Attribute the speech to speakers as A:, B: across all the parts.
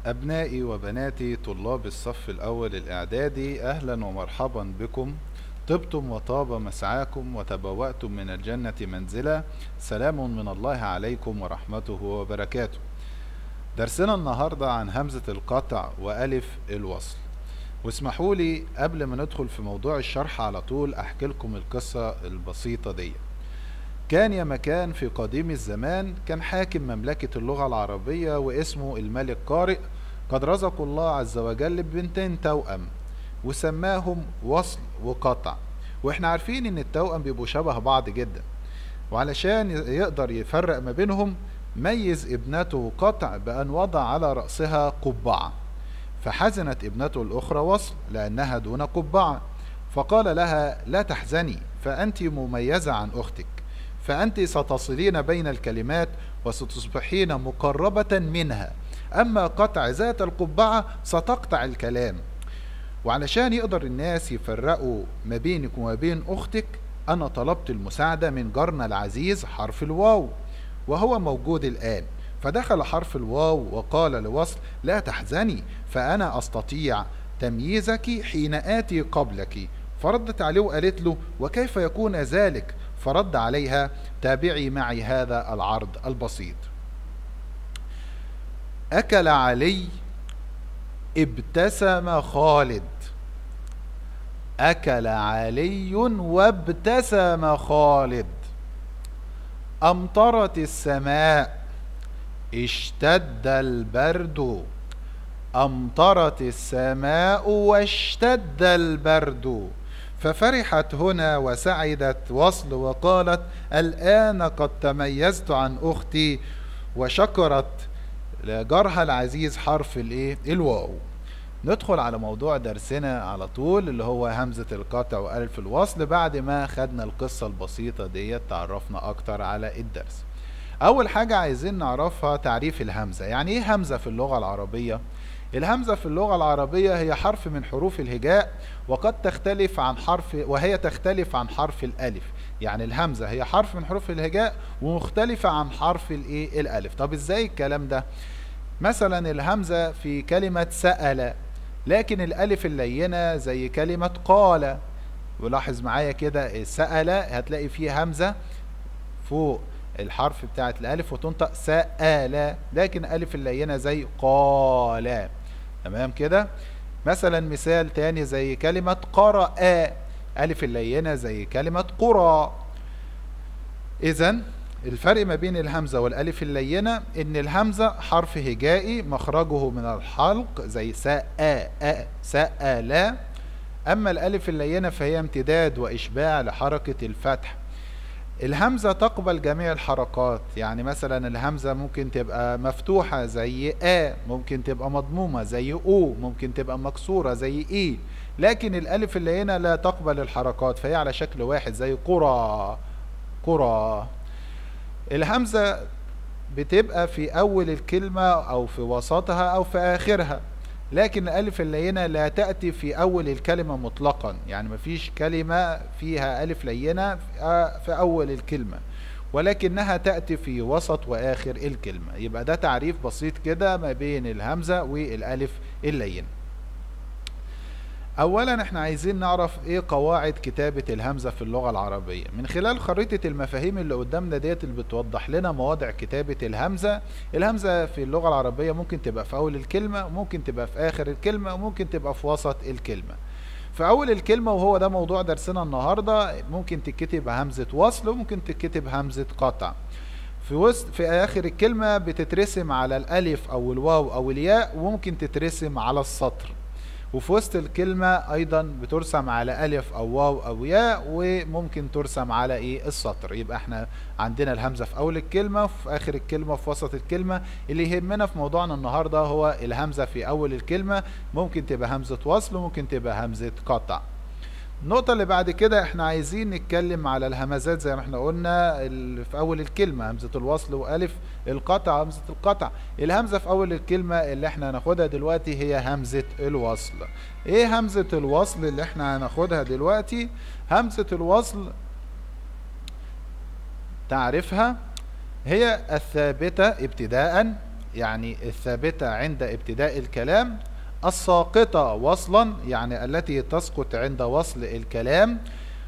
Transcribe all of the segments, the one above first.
A: أبنائي وبناتي طلاب الصف الأول الإعدادي أهلا ومرحبا بكم طبتم وطاب مسعاكم وتبوأتم من الجنة منزلا سلام من الله عليكم ورحمته وبركاته درسنا النهاردة عن همزة القطع وألف الوصل واسمحوا لي قبل ما ندخل في موضوع الشرح على طول أحكي لكم القصة البسيطة دي كان يا مكان في قديم الزمان كان حاكم مملكة اللغة العربية واسمه الملك قارئ قد رزقوا الله عز وجل ببنتين توأم وسماهم وصل وقطع واحنا عارفين ان التوأم بيبقوا شبه بعض جدا وعلشان يقدر يفرق ما بينهم ميز ابنته قطع بأن وضع على رأسها قبعة فحزنت ابنته الأخرى وصل لأنها دون قبعة فقال لها لا تحزني فأنت مميزة عن أختك فأنت ستصلين بين الكلمات وستصبحين مقربة منها أما قطع ذات القبعة ستقطع الكلام وعلشان يقدر الناس يفرقوا ما بينك وما بين أختك أنا طلبت المساعدة من جارنا العزيز حرف الواو وهو موجود الآن فدخل حرف الواو وقال لوصل لا تحزني فأنا أستطيع تمييزك حين آتي قبلك فردت عليه وقالت له وكيف يكون ذلك فرد عليها تابعي معي هذا العرض البسيط أكل علي ابتسم خالد أكل علي وابتسم خالد أمطرت السماء اشتد البرد أمطرت السماء واشتد البرد ففرحت هنا وسعدت وصل وقالت الآن قد تميزت عن أختي وشكرت لجارها العزيز حرف الايه الواو ندخل على موضوع درسنا على طول اللي هو همزة القطع وألف الوصل بعد ما خدنا القصة البسيطة ديت تعرفنا أكتر على الدرس أول حاجة عايزين نعرفها تعريف الهمزة يعني إيه همزة في اللغة العربية؟ الهمزة في اللغة العربية هي حرف من حروف الهجاء وقد تختلف عن حرف وهي تختلف عن حرف الألف يعني الهمزة هي حرف من حروف الهجاء ومختلفة عن حرف الايه الألف طب ازاي الكلام ده مثلا الهمزة في كلمة سأل لكن الألف اللينة زي كلمة قال ولاحظ معايا كده سأل هتلاقي فيه همزة فوق الحرف بتاعت الألف وتنطق سأل لكن ألف اللينة زي قال تمام كده مثلا مثال تاني زي كلمة قرأ ألف اللينة زي كلمة قرى إذا الفرق ما بين الهمزة والألف اللينة إن الهمزة حرف هجائي مخرجه من الحلق زي ساء سأل أما الألف اللينة فهي امتداد وإشباع لحركة الفتح الهمزة تقبل جميع الحركات يعني مثلا الهمزة ممكن تبقى مفتوحة زي آ ممكن تبقى مضمومة زي أو ممكن تبقى مكسورة زي إي لكن الألف اللي هنا لا تقبل الحركات فهي على شكل واحد زي قرى قرى الهمزة بتبقى في أول الكلمة أو في وسطها أو في آخرها لكن الألف اللينة لا تأتي في أول الكلمة مطلقا يعني مفيش كلمة فيها ألف لينة في أول الكلمة ولكنها تأتي في وسط وآخر الكلمة يبقى ده تعريف بسيط كده ما بين الهمزة والألف اللينة اولا احنا عايزين نعرف ايه قواعد كتابة الهمزة في اللغة العربية من خلال خريطة المفاهيم اللي قدامنا ديت اللي بتوضح لنا مواضع كتابة الهمزة الهمزة في اللغة العربية ممكن تبقى في اول الكلمة وممكن تبقى في اخر الكلمة وممكن تبقى في وسط الكلمة في اول الكلمة وهو ده موضوع درسنا النهاردة ممكن تتكتب همزة وصل وممكن تتكتب همزة قطع في وسط في اخر الكلمة بتترسم على الالف او الواو او الياء وممكن تترسم على السطر وفي وسط الكلمة أيضا بترسم على ألف أو واو أو ياء وممكن ترسم على إيه السطر يبقى احنا عندنا الهمزة في أول الكلمة وفي آخر الكلمة وفي وسط الكلمة اللي يهمنا في موضوعنا النهاردة هو الهمزة في أول الكلمة ممكن تبقى همزة وصل وممكن تبقى همزة قطع النقطة اللي بعد كده احنا عايزين نتكلم على الهمزات زي ما احنا قلنا في اول الكلمة همزة الوصل والف القطع همزة القطع الهمزة في اول الكلمة اللي احنا هناخدها دلوقتي هي همزة الوصل ايه همزة الوصل اللي احنا هناخدها دلوقتي همزة الوصل تعرفها هي الثابتة ابتداء يعني الثابتة عند ابتداء الكلام الساقطة وصلا يعني التي تسقط عند وصل الكلام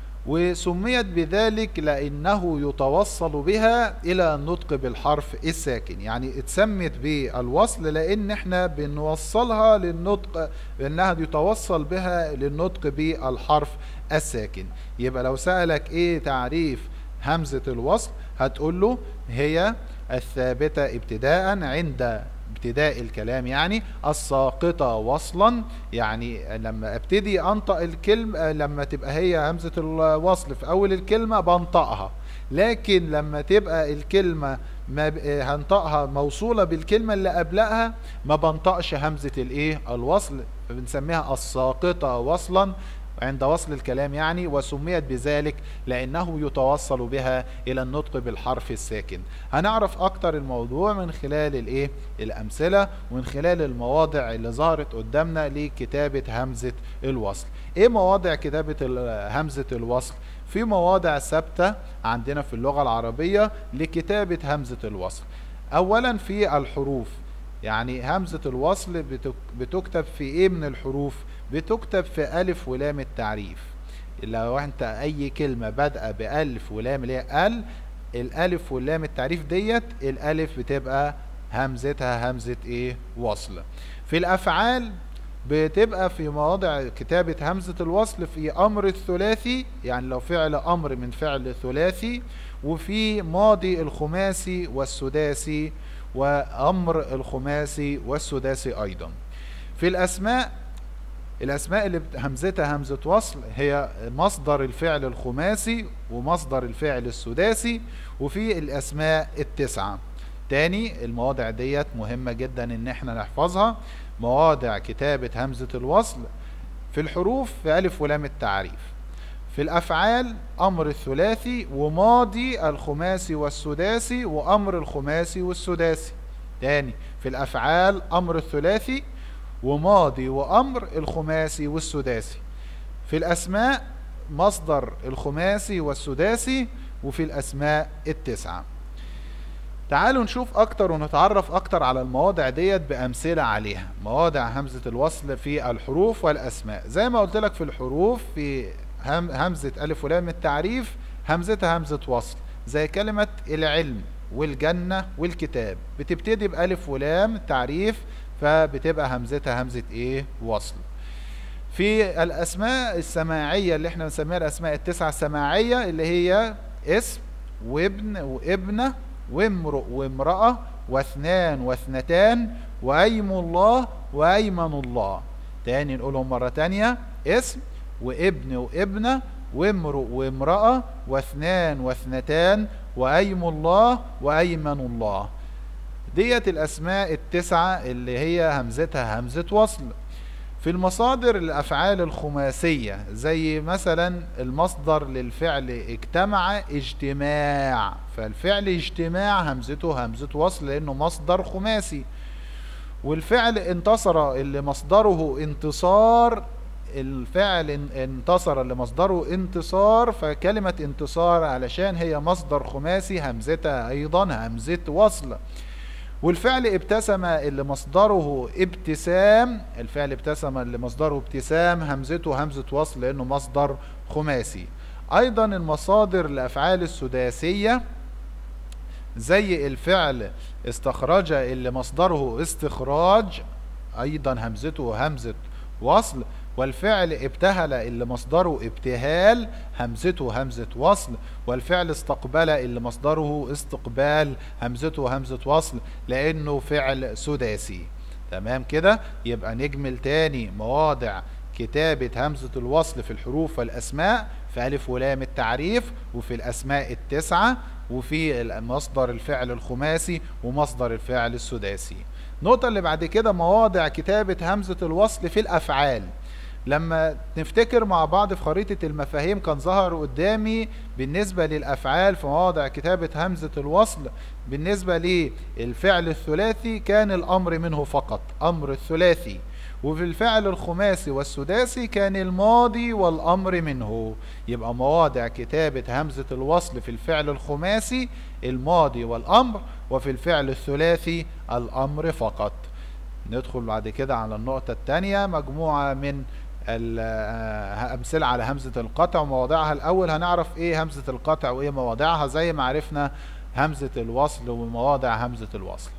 A: وسميت بذلك لأنه يتوصل بها إلى النطق بالحرف الساكن يعني اتسمت بالوصل لأن احنا بنوصلها للنطق لأنها يتوصل بها للنطق بالحرف الساكن يبقى لو سألك ايه تعريف همزة الوصل هتقول له هي الثابتة ابتداء عند ابتداء الكلام يعني الساقطة وصلا يعني لما ابتدي انطق الكلمة لما تبقى هي همزة الوصل في اول الكلمة بنطقها لكن لما تبقى الكلمة ما هنطقها موصولة بالكلمة اللي قبلها ما بنطقش همزة الايه الوصل فبنسميها الساقطة وصلا عند وصل الكلام يعني وسميت بذلك لأنه يتوصل بها إلى النطق بالحرف الساكن هنعرف أكتر الموضوع من خلال الإيه الأمثلة ومن خلال المواضع اللي ظهرت قدامنا لكتابة همزة الوصل إيه مواضع كتابة همزة الوصل في مواضع ثابتة عندنا في اللغة العربية لكتابة همزة الوصل أولا في الحروف يعني همزة الوصل بتكتب في ايه من الحروف بتكتب في ألف ولام التعريف لو انت أي كلمة بادئة بألف ولام اللي هي ال الألف واللام التعريف ديت الألف بتبقى همزتها همزة إيه وصل في الأفعال بتبقى في مواضع كتابة همزة الوصل في أمر الثلاثي يعني لو فعل أمر من فعل ثلاثي وفي ماضي الخماسي والسداسي وأمر الخماسي والسداسي أيضا في الأسماء الأسماء اللي همزتها همزة وصل هي مصدر الفعل الخماسي ومصدر الفعل السداسي وفي الأسماء التسعة تاني المواضع ديت مهمة جدا ان احنا نحفظها مواضع كتابة همزة الوصل في الحروف في ألف ولام التعريف في الأفعال أمر الثلاثي وماضي الخماسي والسداسي وأمر الخماسي والسداسي تاني في الأفعال أمر الثلاثي وماضي وأمر الخماسي والسداسي في الأسماء مصدر الخماسي والسداسي وفي الأسماء التسعة تعالوا نشوف أكتر ونتعرف أكتر على المواضع ديت بأمثلة عليها مواضع همزة الوصل في الحروف والأسماء زي ما قلت لك في الحروف في هم همزة ألف ولام التعريف همزتها همزة وصل زي كلمة العلم والجنة والكتاب بتبتدي بألف ولام تعريف فبتبقى همزتها همزة ايه وصل في الاسماء السماعية اللي احنا بنسميها الاسماء التسعة السماعية اللي هي اسم وابن وابنة وامرؤ وامرأة واثنان واثنتان وايم الله وايمن الله تاني نقولهم مرة تانية اسم وابن وابنة وامرؤ وامرأة واثنان واثنتان وايم الله وايمن الله ديت الأسماء التسعة اللي هي همزتها همزة وصل في المصادر الأفعال الخماسية زي مثلا المصدر للفعل اجتمع اجتماع فالفعل اجتماع همزته همزة وصل لأنه مصدر خماسي والفعل انتصر اللي مصدره انتصار الفعل انتصر اللي مصدره انتصار فكلمة انتصار علشان هي مصدر خماسي همزتها أيضا همزة وصل والفعل ابتسم اللي مصدره ابتسام الفعل ابتسم اللي مصدره ابتسام همزته همزة وصل لأنه مصدر خماسي أيضا المصادر الأفعال السداسية زي الفعل استخرج اللي مصدره استخراج أيضا همزته همزة وصل والفعل ابتهل اللي مصدره ابتهال همزته همزة وصل والفعل استقبل اللي مصدره استقبال همزته همزة وصل لأنه فعل سداسي تمام كده يبقى نجمل تاني مواضع كتابة همزة الوصل في الحروف والأسماء في ألف ولام التعريف وفي الأسماء التسعة وفي مصدر الفعل الخماسي ومصدر الفعل السداسي النقطة اللي بعد كده مواضع كتابة همزة الوصل في الأفعال لما نفتكر مع بعض في خريطة المفاهيم كان ظهر قدامي بالنسبة للأفعال في مواضع كتابة همزة الوصل بالنسبة للفعل الثلاثي كان الأمر منه فقط أمر الثلاثي وفي الفعل الخماسي والسداسي كان الماضي والأمر منه يبقى مواضع كتابة همزة الوصل في الفعل الخماسي الماضي والأمر وفي الفعل الثلاثي الأمر فقط ندخل بعد كده على النقطة الثانية مجموعة من أمثلة على همزة القطع ومواضعها الأول هنعرف إيه همزة القطع وإيه مواضعها زي ما عرفنا همزة الوصل ومواضع همزة الوصل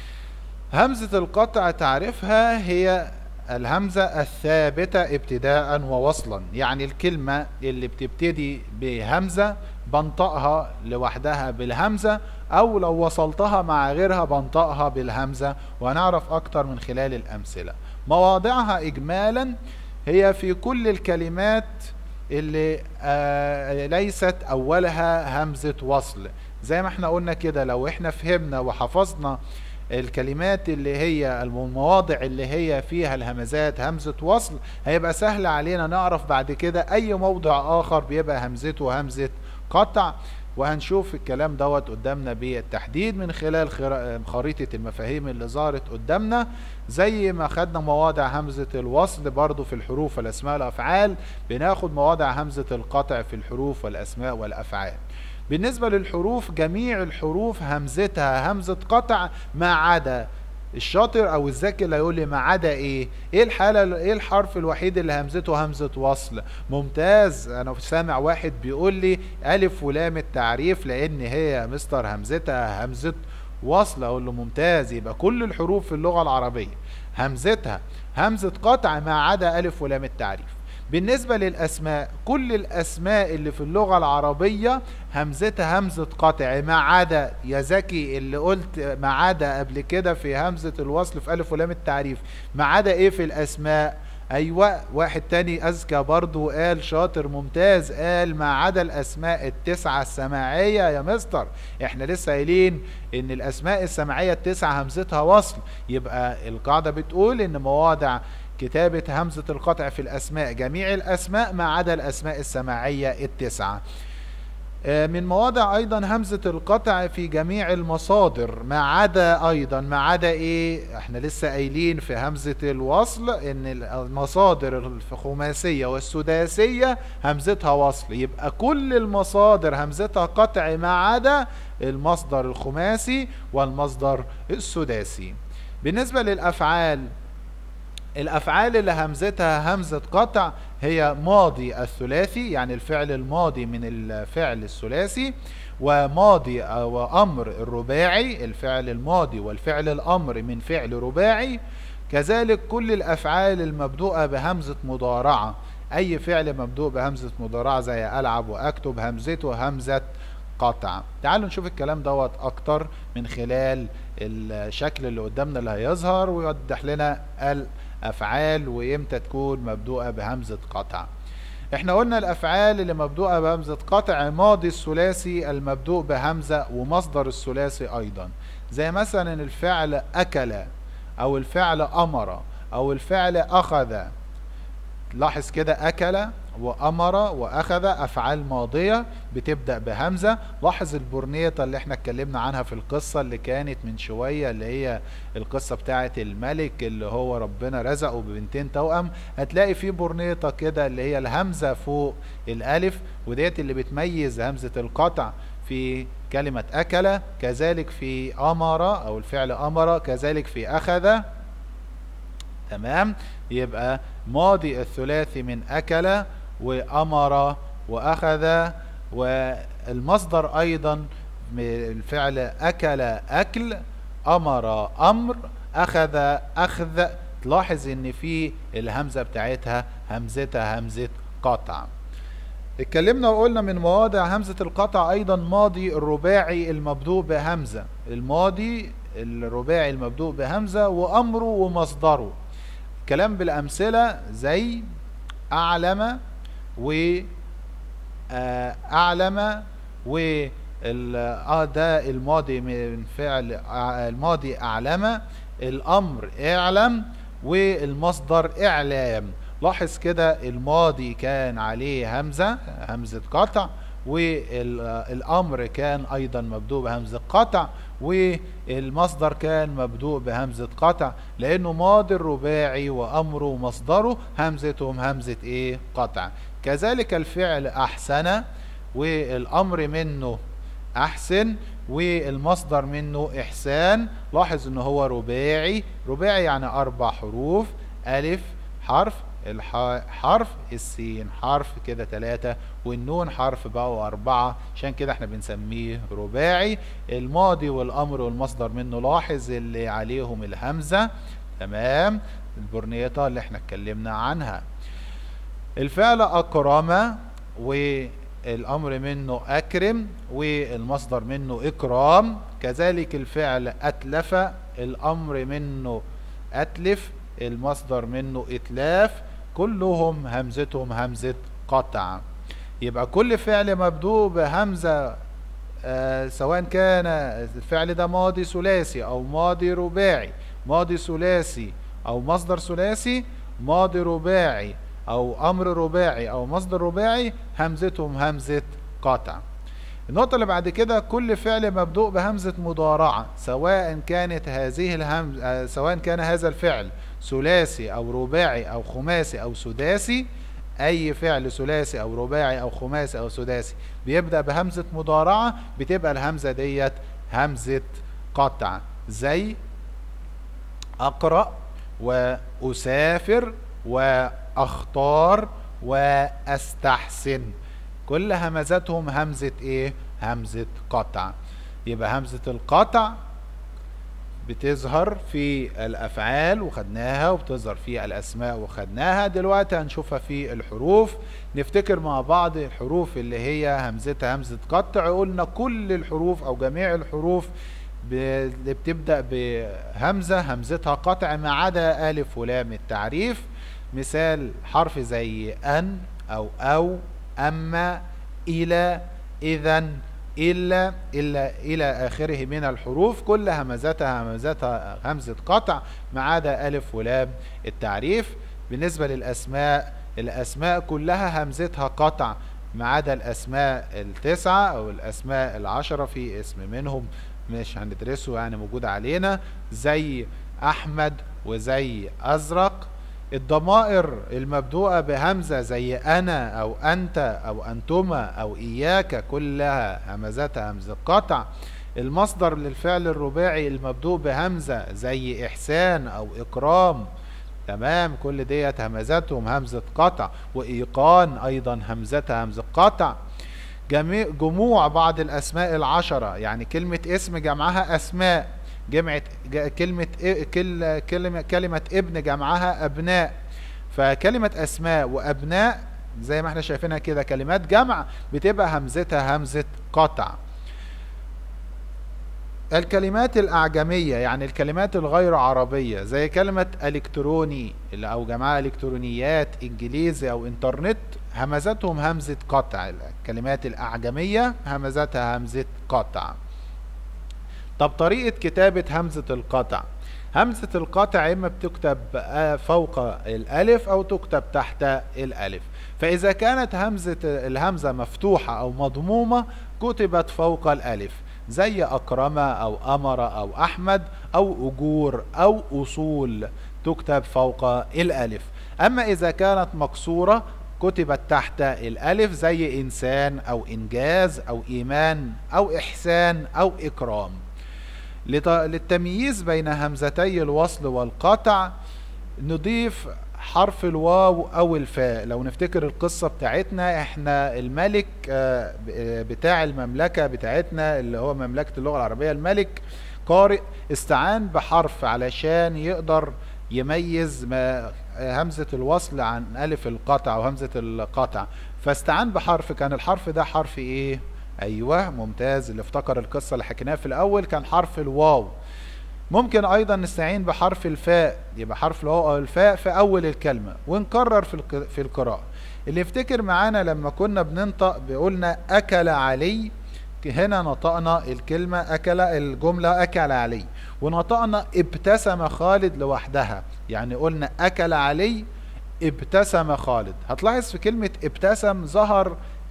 A: همزة القطع تعرفها هي الهمزة الثابتة ابتداء ووصلا يعني الكلمة اللي بتبتدي بهمزة بنطقها لوحدها بالهمزة او لو وصلتها مع غيرها بنطقها بالهمزة وهنعرف اكتر من خلال الامثلة مواضعها اجمالا هي في كل الكلمات اللي آه ليست اولها همزة وصل زي ما احنا قلنا كده لو احنا فهمنا وحفظنا الكلمات اللي هي المواضع اللي هي فيها الهمزات همزة وصل هيبقى سهل علينا نعرف بعد كده اي موضع اخر بيبقى همزته همزة قطع وهنشوف الكلام دوت قدامنا بالتحديد من خلال خريطة المفاهيم اللي ظهرت قدامنا زي ما خدنا مواضع همزة الوصل برضو في الحروف والأسماء والأفعال بناخد مواضع همزة القطع في الحروف والأسماء والأفعال بالنسبة للحروف جميع الحروف همزتها همزة قطع ما عدا الشاطر او الذكي اللي هيقول لي ما عدا ايه ايه الحاله ايه الحرف الوحيد اللي همزته همزه وصل ممتاز انا سامع واحد بيقول لي الف ولام التعريف لان هي مستر همزتها همزه وصل اقول له ممتاز يبقى كل الحروف في اللغه العربيه همزتها همزه قطع ما عدا الف ولام التعريف بالنسبة للأسماء كل الأسماء اللي في اللغة العربية همزتها همزة قطع ما عدا يا زكي اللي قلت ما عدا قبل كده في همزة الوصل في ألف ولام التعريف ما عدا إيه في الأسماء أيوة واحد تاني أذكى برضو قال شاطر ممتاز قال ما عدا الأسماء التسعة السماعية يا مستر احنا لسه قايلين إن الأسماء السماعية التسعة همزتها وصل يبقى القاعدة بتقول إن مواضع كتابة همزة القطع في الأسماء جميع الأسماء ما عدا الأسماء السماعية التسعة من مواضع أيضا همزة القطع في جميع المصادر ما عدا أيضا ما عدا إيه احنا لسه قايلين في همزة الوصل إن المصادر الخماسية والسداسية همزتها وصل يبقى كل المصادر همزتها قطع ما عدا المصدر الخماسي والمصدر السداسي بالنسبة للأفعال الافعال اللي همزتها همزة قطع هي ماضي الثلاثي يعني الفعل الماضي من الفعل الثلاثي وماضي وامر الرباعي الفعل الماضي والفعل الامر من فعل رباعي كذلك كل الافعال المبدوءة بهمزة مضارعة اي فعل مبدوء بهمزة مضارعة زي العب واكتب همزته همزة قطع تعالوا نشوف الكلام دوت اكتر من خلال الشكل اللي قدامنا اللي هيظهر ويوضح لنا افعال وامتى تكون مبدوءة بهمزة قطع احنا قلنا الافعال اللي مبدوءة بهمزة قطع ماضي الثلاثي المبدوء بهمزة ومصدر الثلاثي ايضا زي مثلا الفعل اكل او الفعل امر او الفعل اخذ لاحظ كده اكل وامر واخذ افعال ماضيه بتبدا بهمزه لاحظ البورنيطه اللي احنا اتكلمنا عنها في القصه اللي كانت من شويه اللي هي القصه بتاعه الملك اللي هو ربنا رزقه ببنتين توأم هتلاقي في بورنيطه كده اللي هي الهمزه فوق الالف وديت اللي بتميز همزه القطع في كلمه اكل كذلك في امر او الفعل امر كذلك في اخذ تمام يبقى ماضي الثلاثي من أكل وأمر وأخذ والمصدر أيضا من الفعل أكل أكل أمر أمر أخذ أخذ تلاحظ إن في الهمزة بتاعتها همزتها همزة قطع اتكلمنا وقلنا من مواضع همزة القطع أيضا ماضي الرباعي المبدوء بهمزة الماضي الرباعي المبدوء بهمزة وأمره ومصدره كلام بالأمثلة زي أعلم و أعلم و اه ده الماضي من فعل الماضي أعلم الأمر اعلم والمصدر إعلام لاحظ كده الماضي كان عليه همزة همزة قطع والامر كان ايضا مبدوء بهمزة قطع والمصدر كان مبدوء بهمزة قطع لانه ماضي الرباعي وامره ومصدره همزتهم همزة ايه قطع كذلك الفعل احسن والامر منه احسن والمصدر منه احسان لاحظ ان هو رباعي رباعي يعني اربع حروف الف حرف الحاء حرف السين حرف كده ثلاثة والنون حرف بقوا أربعة عشان كده احنا بنسميه رباعي الماضي والأمر والمصدر منه لاحظ اللي عليهم الهمزة تمام البرنيطة اللي احنا اتكلمنا عنها الفعل أكرم والأمر منه أكرم والمصدر منه إكرام كذلك الفعل أتلف الأمر منه أتلف المصدر منه إتلاف كلهم همزتهم همزة قطع يبقى كل فعل مبدوء بهمزة آه سواء كان الفعل ده ماضي ثلاثي أو ماضي رباعي ماضي ثلاثي أو مصدر ثلاثي ماضي رباعي أو أمر رباعي أو مصدر رباعي همزتهم همزة قطع النقطة اللي بعد كده كل فعل مبدوء بهمزة مضارعة سواء كانت هذه الهمزة سواء كان هذا الفعل ثلاثي أو رباعي أو خماسي أو سداسي أي فعل ثلاثي أو رباعي أو خماسي أو سداسي بيبدأ بهمزة مضارعة بتبقى الهمزة ديت همزة قطع زي أقرأ وأسافر وأختار وأستحسن كل همزاتهم همزة ايه همزة قطع يبقى همزة القطع بتظهر في الافعال وخدناها وبتظهر في الاسماء وخدناها دلوقتي هنشوفها في الحروف نفتكر مع بعض الحروف اللي هي همزتها همزة قطع قلنا كل الحروف او جميع الحروف اللي بتبدأ بهمزة همزتها قطع ما عدا ألف ولام التعريف مثال حرف زي أن أو أو أما إلى إذا إلا إلا إلى آخره من الحروف كل همزتها همزتها همزة قطع ما عدا ألف ولام التعريف بالنسبة للأسماء الأسماء كلها همزتها قطع ما عدا الأسماء التسعة أو الأسماء العشرة في اسم منهم مش هندرسه يعني موجود علينا زي أحمد وزي أزرق الضمائر المبدوءة بهمزة زي أنا أو أنت أو أنتما أو إياك كلها همزتها همزة قطع المصدر للفعل الرباعي المبدوء بهمزة زي إحسان أو إكرام تمام كل ديت همزتهم همزة قطع وإيقان أيضا همزتها همزة قطع جميع جموع بعض الأسماء العشرة يعني كلمة اسم جمعها أسماء جمعت كلمة كل كلمة كلمة ابن جمعها أبناء فكلمة أسماء وأبناء زي ما احنا شايفينها كده كلمات جمع بتبقى همزتها همزة قطع الكلمات الأعجمية يعني الكلمات الغير عربية زي كلمة إلكتروني أو جماعة إلكترونيات إنجليزي أو إنترنت همزتهم همزة قطع الكلمات الأعجمية همزتها همزة قطع طب طريقة كتابة همزة القطع همزة القطع إما بتكتب فوق الألف أو تكتب تحت الألف فإذا كانت همزة الهمزة مفتوحة أو مضمومة كتبت فوق الألف زي أكرم أو أمر أو أحمد أو أجور أو أصول تكتب فوق الألف أما إذا كانت مكسورة كتبت تحت الألف زي إنسان أو إنجاز أو إيمان أو إحسان أو إكرام للتمييز بين همزتي الوصل والقطع نضيف حرف الواو او الفاء لو نفتكر القصة بتاعتنا احنا الملك بتاع المملكة بتاعتنا اللي هو مملكة اللغة العربية الملك قارئ استعان بحرف علشان يقدر يميز ما همزة الوصل عن ألف القطع وهمزة القطع فاستعان بحرف كان الحرف ده حرف ايه ايوه ممتاز اللي افتكر القصة اللي حكيناها في الاول كان حرف الواو ممكن ايضا نستعين بحرف الفاء يبقى حرف الواو او الفاء في اول الكلمة ونكرر في في القراءة اللي يفتكر معانا لما كنا بننطق بقولنا اكل علي هنا نطقنا الكلمة أكل الجملة أكل علي ونطقنا ابتسم خالد لوحدها يعني قلنا أكل علي ابتسم خالد هتلاحظ في كلمة ابتسم ظهر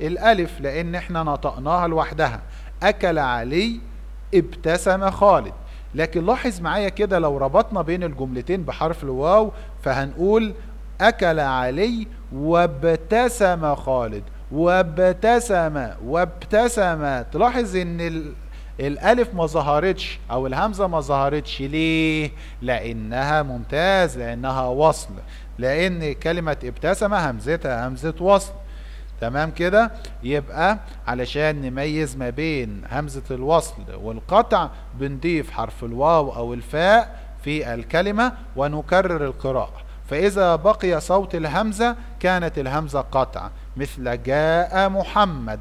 A: الالف لان احنا نطقناها لوحدها اكل علي ابتسم خالد لكن لاحظ معايا كده لو ربطنا بين الجملتين بحرف الواو فهنقول اكل علي وابتسم خالد وابتسم وابتسم تلاحظ ان ال... الالف ما ظهرتش او الهمزه ما ظهرتش ليه لانها ممتاز لانها وصل لان كلمه ابتسم همزتها همزه وصل تمام كده يبقى علشان نميز ما بين همزه الوصل والقطع بنضيف حرف الواو او الفاء في الكلمه ونكرر القراءه فاذا بقي صوت الهمزه كانت الهمزه قطع مثل جاء محمد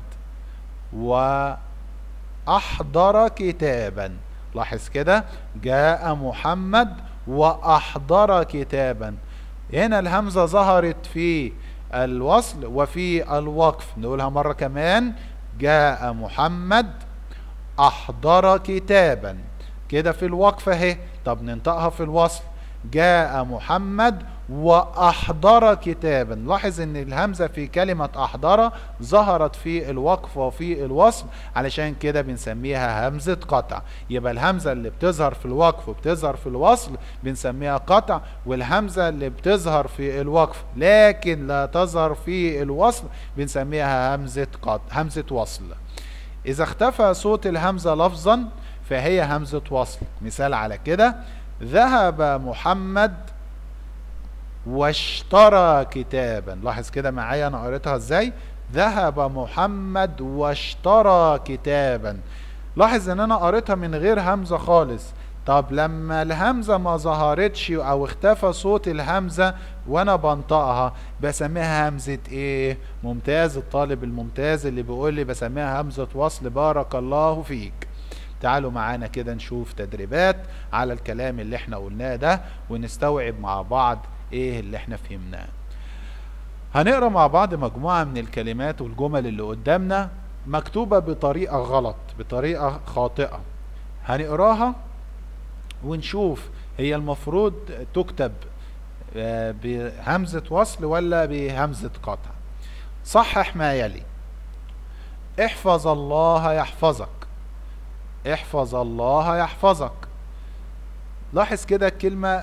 A: وأحضر كتابا لاحظ كده جاء محمد وأحضر كتابا هنا الهمزة ظهرت في الوصل وفي الوقف نقولها مرة كمان جاء محمد أحضر كتابا كده في الوقف اهي طب ننطقها في الوصل جاء محمد وأحضر كتابا لاحظ ان الهمزة في كلمة أحضر ظهرت في الوقف وفي الوصل علشان كده بنسميها همزة قطع يبقى الهمزة اللي بتظهر في الوقف وبتظهر في الوصل بنسميها قطع والهمزة اللي بتظهر في الوقف لكن لا تظهر في الوصل بنسميها همزة قطع همزة وصل إذا اختفى صوت الهمزة لفظا فهي همزة وصل مثال على كده ذهب محمد واشترى كتابا لاحظ كده معايا انا قريتها ازاي ذهب محمد واشترى كتابا لاحظ ان انا قريتها من غير همزة خالص طب لما الهمزة ما ظهرتش او اختفى صوت الهمزة وانا بنطقها بسميها همزة ايه ممتاز الطالب الممتاز اللي بيقول لي بسميها همزة وصل بارك الله فيك تعالوا معانا كده نشوف تدريبات على الكلام اللي احنا قلناه ده ونستوعب مع بعض ايه اللي احنا فهمناه هنقرا مع بعض مجموعة من الكلمات والجمل اللي قدامنا مكتوبة بطريقة غلط بطريقة خاطئة هنقراها ونشوف هي المفروض تكتب بهمزة وصل ولا بهمزة قطع صحح ما يلي احفظ الله يحفظك احفظ الله يحفظك لاحظ كده الكلمة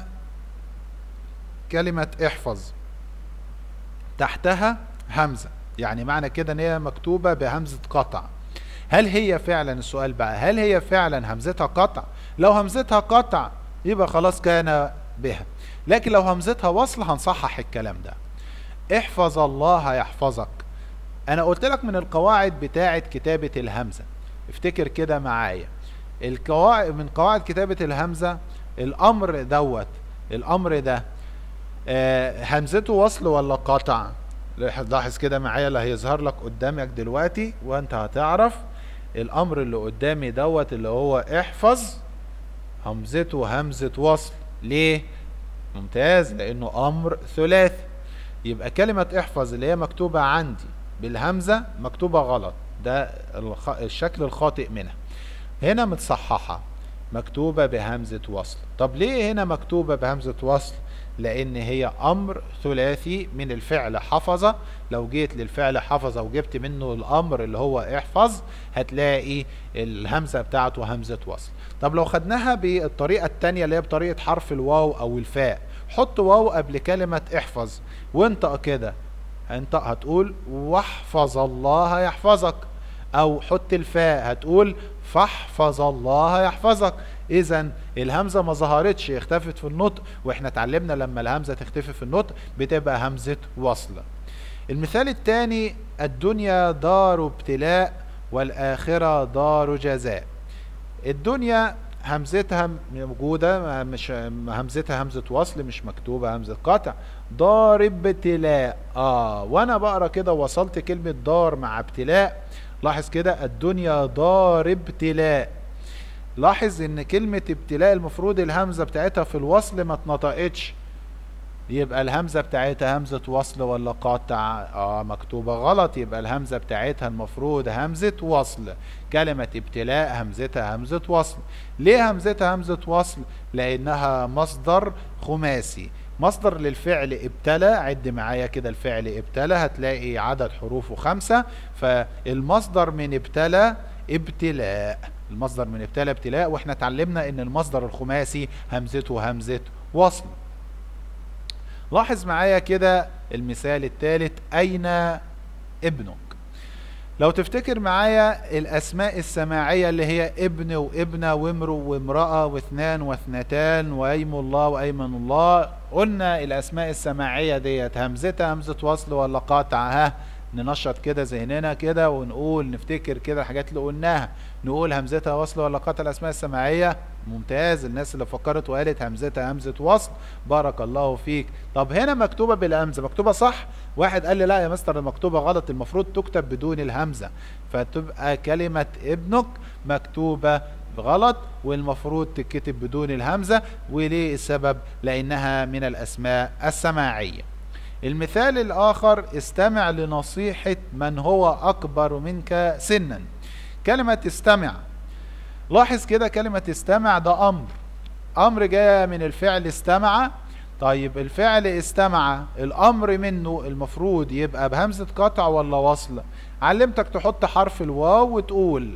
A: كلمة احفظ تحتها همزة يعني معنى كده ان هي مكتوبة بهمزة قطع هل هي فعلا السؤال بقى هل هي فعلا همزتها قطع لو همزتها قطع يبقى خلاص كان بها لكن لو همزتها وصل هنصحح الكلام ده احفظ الله يحفظك انا قلت لك من القواعد بتاعة كتابة الهمزة افتكر كده معايا القواعد من قواعد كتابة الهمزة الامر دوت الامر ده آه همزته وصل ولا قطع لاحظ كده معايا اللي هيظهر لك قدامك دلوقتي وانت هتعرف الامر اللي قدامي دوت اللي هو احفظ همزته همزة وصل ليه ممتاز لانه امر ثلاثي يبقى كلمة احفظ اللي هي مكتوبة عندي بالهمزة مكتوبة غلط ده الخ... الشكل الخاطئ منها هنا متصححة مكتوبة بهمزة وصل طب ليه هنا مكتوبة بهمزة وصل لان هي امر ثلاثي من الفعل حفظ لو جيت للفعل حفظ وجبت منه الامر اللي هو احفظ هتلاقي الهمزة بتاعته همزة وصل طب لو خدناها بالطريقة التانية اللي هي بطريقة حرف الواو او الفاء حط واو قبل كلمة احفظ وانطق كده انطق هتقول واحفظ الله يحفظك او حط الفاء هتقول فاحفظ الله يحفظك اذا الهمزه ما ظهرتش اختفت في النطق واحنا اتعلمنا لما الهمزه تختفي في النطق بتبقى همزه وصل المثال الثاني الدنيا دار ابتلاء والاخره دار جزاء الدنيا همزتها موجودة مش همزتها همزة وصل مش مكتوبة همزة قطع دار ابتلاء اه وانا بقرا كده وصلت كلمة دار مع ابتلاء لاحظ كده الدنيا دار ابتلاء لاحظ ان كلمة ابتلاء المفروض الهمزة بتاعتها في الوصل ما اتنطقتش يبقى الهمزة بتاعتها همزة وصل ولا قاطع اه مكتوبة غلط يبقى الهمزة بتاعتها المفروض همزة وصل كلمة ابتلاء همزتها همزة وصل ليه همزتها همزة وصل لانها مصدر خماسي مصدر للفعل ابتلى عد معايا كده الفعل ابتلى هتلاقي عدد حروفه خمسة فالمصدر من ابتلى ابتلاء المصدر من ابتلى ابتلاء واحنا اتعلمنا ان المصدر الخماسي همزته همزة وصل لاحظ معايا كده المثال الثالث اين ابنك لو تفتكر معايا الاسماء السماعية اللي هي ابن وابنة وامرؤ وامرأة واثنان واثنتان وايم الله وايمن الله قلنا الاسماء السماعية ديت همزتها همزة وصل ولا قاطع ها ننشط كده ذهننا كده ونقول نفتكر كده الحاجات اللي قلناها نقول همزتها وصل ولا قاطع الاسماء السماعية ممتاز الناس اللي فكرت وقالت همزتها همزة وصل بارك الله فيك طب هنا مكتوبة بالهمزة مكتوبة صح واحد قال لي لا يا مستر مكتوبة غلط المفروض تكتب بدون الهمزة فتبقى كلمة ابنك مكتوبة غلط والمفروض تكتب بدون الهمزة وليه السبب لأنها من الأسماء السماعية المثال الآخر استمع لنصيحة من هو أكبر منك سنا كلمة استمع لاحظ كده كلمة استمع ده أمر أمر جاء من الفعل استمع طيب الفعل استمع الأمر منه المفروض يبقى بهمزة قطع ولا وصل علمتك تحط حرف الواو وتقول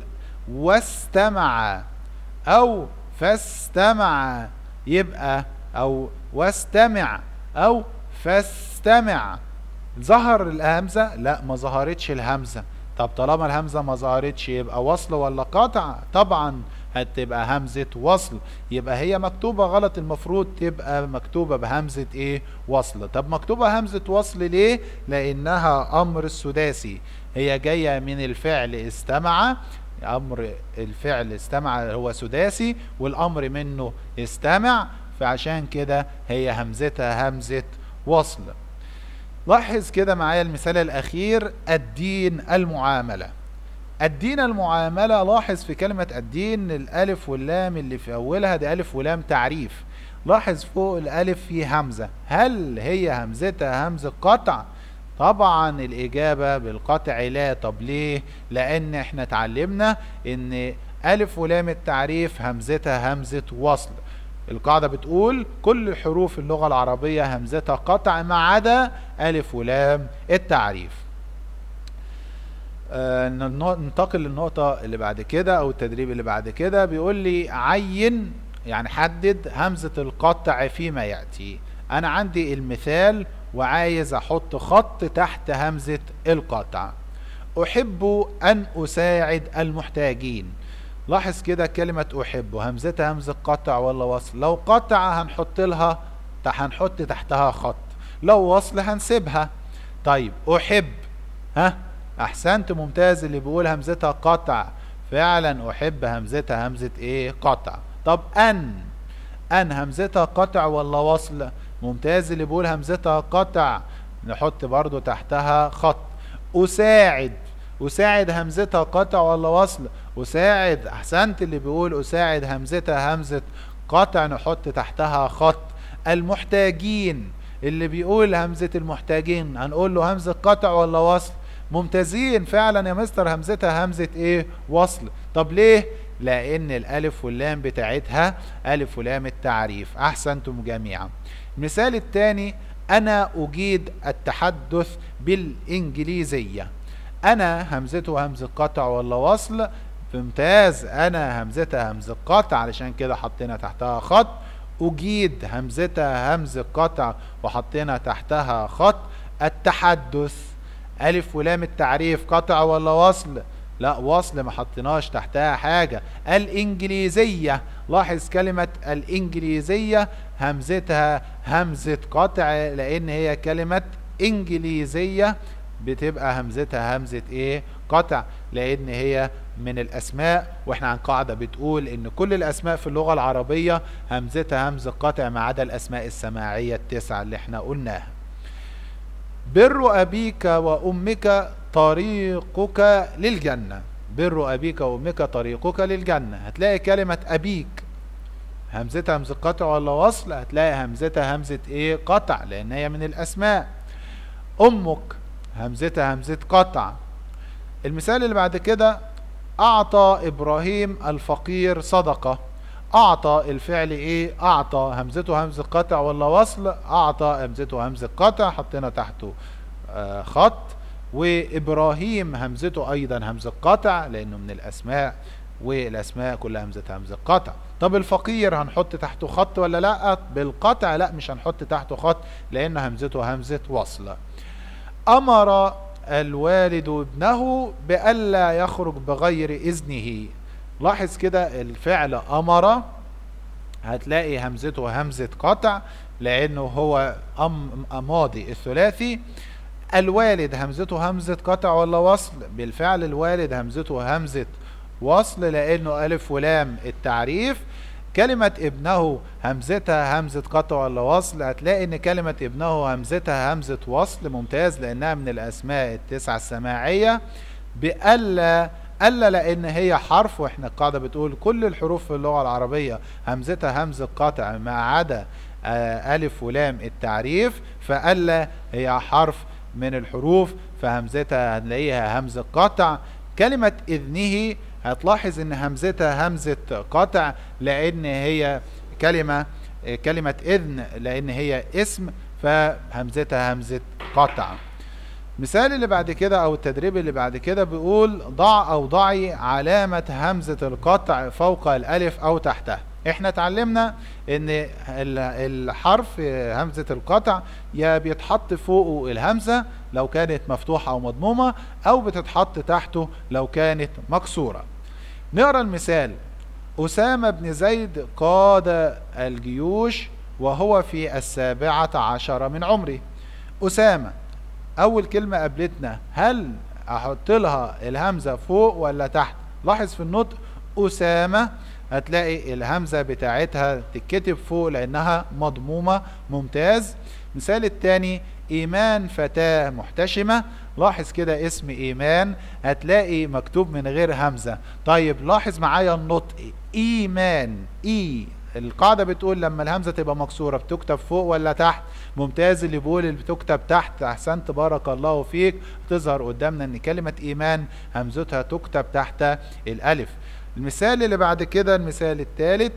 A: واستمع أو فاستمع يبقى أو واستمع أو فاستمع ظهر الهمزة لا ما ظهرتش الهمزة طب طالما الهمزة ما ظهرتش يبقى وصل ولا قطع طبعا هتبقى همزة وصل يبقى هي مكتوبة غلط المفروض تبقى مكتوبة بهمزة ايه وصل طب مكتوبة همزة وصل ليه لانها امر السداسي هي جاية من الفعل استمع امر الفعل استمع هو سداسي والامر منه استمع فعشان كده هي همزتها همزة وصل لاحظ كده معايا المثال الاخير الدين المعامله الدين المعاملة لاحظ في كلمة الدين الألف واللام اللي في أولها دي ألف ولام تعريف لاحظ فوق الألف في همزة هل هي همزتها همزة قطع طبعا الإجابة بالقطع لا طب ليه لأن احنا اتعلمنا ان ألف ولام التعريف همزتها همزة وصل القاعدة بتقول كل حروف اللغة العربية همزتها قطع ما عدا ألف ولام التعريف آه ننتقل للنقطة اللي بعد كده أو التدريب اللي بعد كده بيقول لي عين يعني حدد همزة القطع فيما يأتي أنا عندي المثال وعايز أحط خط تحت همزة القطع أحب أن أساعد المحتاجين لاحظ كده كلمة أحب همزتها همزة قطع ولا وصل لو قطع هنحط لها هنحط تحتها خط لو وصل هنسيبها طيب أحب ها أحسنت ممتاز اللي بيقول همزتها قطع فعلا أحب همزتها همزة إيه قطع طب أن أن همزتها قطع ولا وصل ممتاز اللي بيقول همزتها قطع نحط برضو تحتها خط أساعد أساعد همزتها قطع ولا وصل أساعد أحسنت اللي بيقول أساعد همزتها همزة قطع نحط تحتها خط المحتاجين اللي بيقول همزة المحتاجين هنقول له همزة قطع ولا وصل ممتازين فعلا يا مستر همزتها همزة ايه وصل طب ليه لان الالف واللام بتاعتها الف ولام التعريف احسنتم جميعا المثال الثاني انا اجيد التحدث بالانجليزية انا همزته همزة قطع ولا وصل ممتاز انا همزتها همزة قطع علشان كده حطينا تحتها خط اجيد همزتها همزة قطع وحطينا تحتها خط التحدث الف ولام التعريف قطع ولا وصل لا وصل ما حطيناش تحتها حاجة الانجليزية لاحظ كلمة الانجليزية همزتها همزة قطع لان هي كلمة انجليزية بتبقى همزتها همزة ايه قطع لان هي من الاسماء واحنا عن قاعدة بتقول ان كل الاسماء في اللغة العربية همزتها همزة قطع ما عدا الاسماء السماعية التسعة اللي احنا قلناها بر أبيك وأمك طريقك للجنة بر أبيك وأمك طريقك للجنة هتلاقي كلمة أبيك همزتها همزة قطع ولا وصل هتلاقي همزتها همزة ايه قطع لان هي من الاسماء امك همزتها همزة قطع المثال اللي بعد كده اعطى ابراهيم الفقير صدقة اعطى الفعل ايه اعطى همزته همزة قطع ولا وصل اعطى همزته همزة قطع حطينا تحته آه خط وابراهيم همزته ايضا همزة قطع لانه من الاسماء والاسماء كلها همزة همزة قطع طب الفقير هنحط تحته خط ولا لا بالقطع لا مش هنحط تحته خط لان همزته همزة وصل امر الوالد ابنه بألا يخرج بغير اذنه لاحظ كده الفعل امر هتلاقي همزته همزة قطع لانه هو أم ماضي الثلاثي الوالد همزته همزة قطع ولا وصل بالفعل الوالد همزته همزة وصل لانه الف ولام التعريف كلمة ابنه همزتها همزة قطع ولا وصل هتلاقي ان كلمة ابنه همزتها همزة وصل ممتاز لانها من الاسماء التسعة السماعية بألا ألا لأن هي حرف وإحنا القاعدة بتقول كل الحروف في اللغة العربية همزتها همزة قطع ما عدا آه ألف ولام التعريف فألا هي حرف من الحروف فهمزتها هنلاقيها همزة قطع كلمة إذنه هتلاحظ إن همزتها همزة قطع لأن هي كلمة كلمة إذن لأن هي اسم فهمزتها همزة قطع مثال اللي بعد كده او التدريب اللي بعد كده بيقول ضع او ضعي علامة همزة القطع فوق الالف او تحتها احنا اتعلمنا ان الحرف همزة القطع يا بيتحط فوقه الهمزة لو كانت مفتوحة او مضمومة او بتتحط تحته لو كانت مكسورة نقرا المثال أسامة بن زيد قاد الجيوش وهو في السابعة عشر من عمره أسامة اول كلمة قابلتنا هل احط لها الهمزة فوق ولا تحت لاحظ في النطق اسامة هتلاقي الهمزة بتاعتها تتكتب فوق لانها مضمومة ممتاز مثال التاني ايمان فتاة محتشمة لاحظ كده اسم ايمان هتلاقي مكتوب من غير همزة طيب لاحظ معايا النطق ايمان اي القاعدة بتقول لما الهمزة تبقى مكسورة بتكتب فوق ولا تحت ممتاز اللي بيقول اللي بتكتب تحت احسنت بارك الله فيك تظهر قدامنا ان كلمة ايمان همزتها تكتب تحت الالف المثال اللي بعد كده المثال الثالث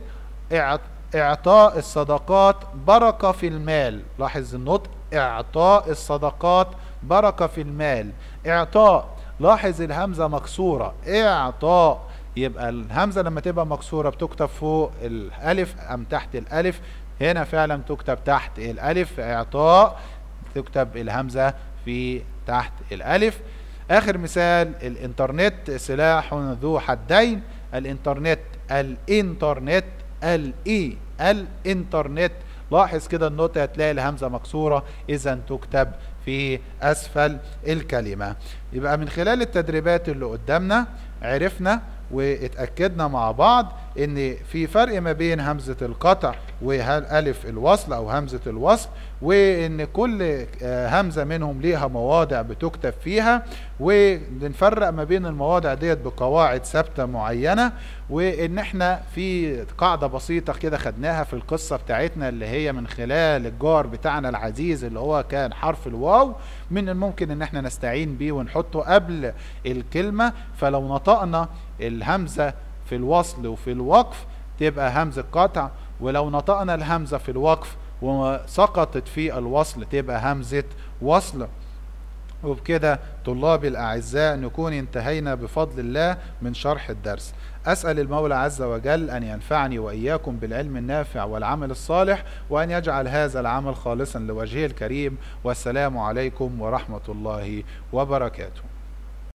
A: اعطاء الصدقات بركة في المال لاحظ النطق اعطاء الصدقات بركة في المال اعطاء لاحظ الهمزة مكسورة اعطاء يبقى الهمزة لما تبقى مكسورة بتكتب فوق الألف أم تحت الألف هنا فعلا تكتب تحت الألف إعطاء تكتب الهمزة في تحت الألف آخر مثال الإنترنت سلاح ذو حدين الإنترنت الإنترنت الإي الإنترنت لاحظ كده النوتة هتلاقي الهمزة مكسورة إذا تكتب في أسفل الكلمة يبقى من خلال التدريبات اللي قدامنا عرفنا واتأكدنا مع بعض ان في فرق ما بين همزة القطع والف الوصل او همزة الوصل وان كل همزة منهم ليها مواضع بتكتب فيها ونفرق ما بين المواضع ديت بقواعد ثابتة معينة وان احنا في قاعدة بسيطة كده خدناها في القصة بتاعتنا اللي هي من خلال الجار بتاعنا العزيز اللي هو كان حرف الواو من الممكن ان احنا نستعين بيه ونحطه قبل الكلمة فلو نطقنا الهمزة في الوصل وفي الوقف تبقى همزة قطع ولو نطقنا الهمزة في الوقف وسقطت في الوصل تبقى همزة وصل وبكده طلابي الأعزاء نكون انتهينا بفضل الله من شرح الدرس أسأل المولى عز وجل أن ينفعني وإياكم بالعلم النافع والعمل الصالح وأن يجعل هذا العمل خالصا لوجهه الكريم والسلام عليكم ورحمة الله وبركاته